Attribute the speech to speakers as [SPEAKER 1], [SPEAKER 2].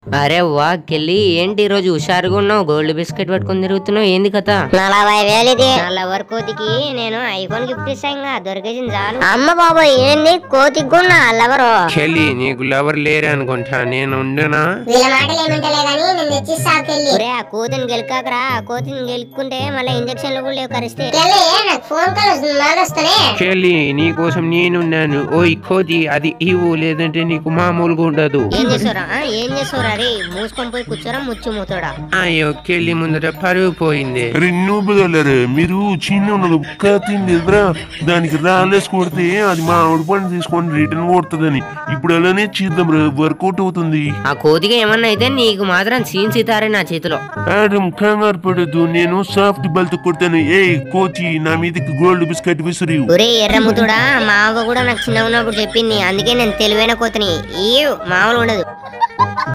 [SPEAKER 1] అరే వా కెళ్ళి ఏంటి ఈ రోజు హుషారుగా ఉన్నావు గోల్డ్ బిస్కెట్ పట్టుకొని తిరుగుతున్నావు ఏంది కథ
[SPEAKER 2] నలభై వేలు ఇది
[SPEAKER 3] నా లవర్ కోతికి నేను ఐఫోన్ గిఫ్ట్ ఇస్తాను దొరికేసింది చాలు
[SPEAKER 2] అమ్మ బాబాయ్ ఏంది కోతికి కూడా లవరు
[SPEAKER 4] చెల్లి నీకు లవర్ లేరే అనుకుంటా నేను ఉండనా
[SPEAKER 5] వీళ్ళ మాటలు ఏమంటలేదని నేను తెచ్చిస్తావు కెళ్ళి
[SPEAKER 3] ఒరే ఆ కోతిని గెలకాకరా ఆ కోతిని గెలుక్కుంటే మళ్ళీ ఇంజక్షన్లు కూడా లేవు కరిస్తే
[SPEAKER 5] కెళ్ళి నాకు ఫోన్ కాల్ వస్తుంది మళ్ళీ వస్తానే
[SPEAKER 4] చెల్లి నీ కోసం నేనున్నాను ఓయ్ కోతి అది ఇవ్వు లేదంటే నీకు మామూలుగా ఉండదు
[SPEAKER 3] ఏం చేస్తారా ఆ, ఏం చేస్తారా రే మూసుకొని పోయి కూర్చోరా ముచ్చు మూతోడా
[SPEAKER 4] అయ్యో కెళ్ళి ముందర పరుగు పోయింది
[SPEAKER 6] రెండు బదలరే మీరు చిన్న ఉన్నది ఒక్క తిండిరా దానికి రాలేసి కొడితే అది మా ఆవిడ పని తీసుకొని రిటర్న్ కొడుతుందని ఇప్పుడు అలానే చేద్దాం రా వర్కౌట్ అవుతుంది
[SPEAKER 1] ఆ కోతికి ఏమన్నా అయితే నీకు మాత్రం సీన్ సీతారే నా చేతిలో
[SPEAKER 6] ఆడమ్ కంగారు పడద్దు నేను సాఫ్ట్ బాల్ తో కొడతాను ఏ కోచి నా మీదకి గోల్డ్ బిస్కెట్ విసిరి
[SPEAKER 3] ఒరే ఎర్రముతుడా మా అవ్వ కూడా నాకు చిన్న ఉన్నప్పుడు చెప్పింది అందుకే నేను తెలివైన కోతిని ఈ మామూలు ఉండదు